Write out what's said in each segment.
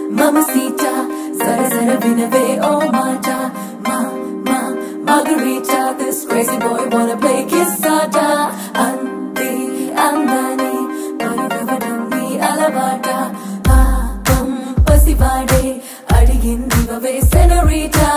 mamacita, zara zara vinave, oh mata, ma, ma, margarita, this crazy boy wanna play kissata, andi, andani, పరుగవడంది అలవాట, పాపం పసివాడే, అడిగిందివవే సెనరీటా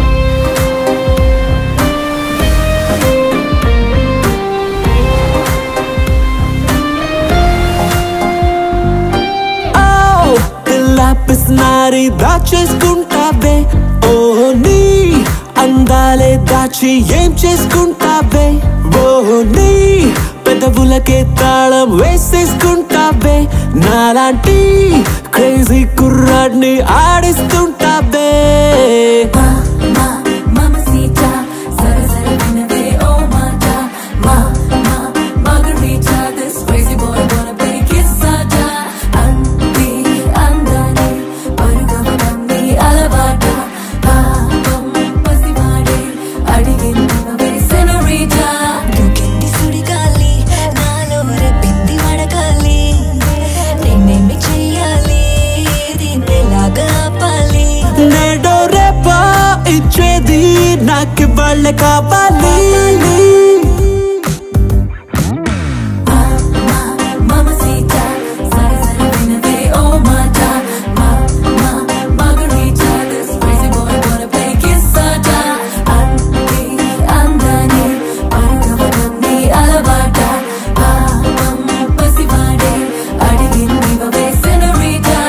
ఓ పిల్ల పిస్నారి దాచేసుకుంటావే ఓ నీ అందాలే దాచి ఏం చేసుకుంటావే ఓ నీ పెదవులకే తాళం వేసేసుకుంటావే నాలాంటి క్రేజీ కుర్రాడిని ఆడిస్తుంటావే Ma, ma, mamacita, zara zara vinave, oh mata, ma, ma, margarita, this crazy boy wanna play kissata, andi, andani, పరుగవడంది అలవాట, పాపం పసివాడే, అడిగిందివవే సెనరీటా దూకింది సుడిగాలి నాలో రెప్పింది వడగాలి నేనేమి చెయ్యాలి దీన్నెలాగా ఆపాలి నేడో రేపా ఇచ్చేది నాకు వాళ్ళే కావాలి Mamacita, zara zara vinave, oh mata, ma, ma, margarita, this crazy boy wanna play kissata, andi, andani, పరుగవడంది అలవాట, పాపం పసివాడే, అడిగిందివవే సెనరీటా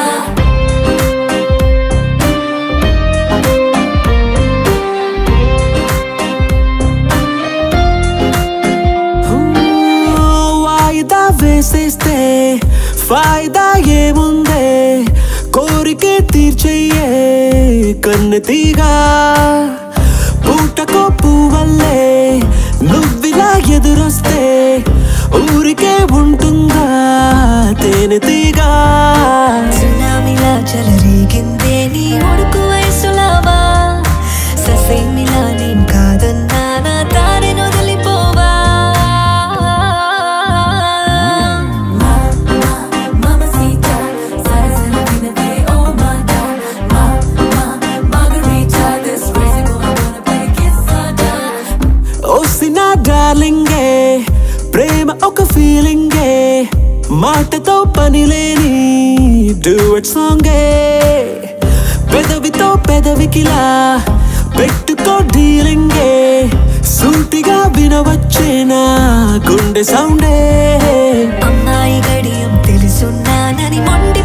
వాయిదా వేసేస్తే ఫాయిదా ఏముందే కోరికే తీర్చెయ్యే కన్నెతీగా పూటకో పువ్వల్లే నువ్విలా ఎదురొస్తే ఊరికే ఉంటుందా తేనెతీగా సునామిలా చెలరేగిందే నీ ఉడుకు వయసులావా ససేమిలా నేను కాదన్నా నా దారిని వదిలిపోవా Mamacita, zara zara vinave, oh mata, ma, ma, margarita, this crazy boy wanna play kissata. ఓసిన డార్లింగే ప్రేమ ఒక ఫీలింగే మాటతో పని లేని డూయట్ సాంగే పెదవితో పెదవికిలా పెట్టుకో డీలింగే సూటిగా వినవచ్చేనా గుండె సౌండే అమ్మాయి గడియం తెలుసున్నానని మొండి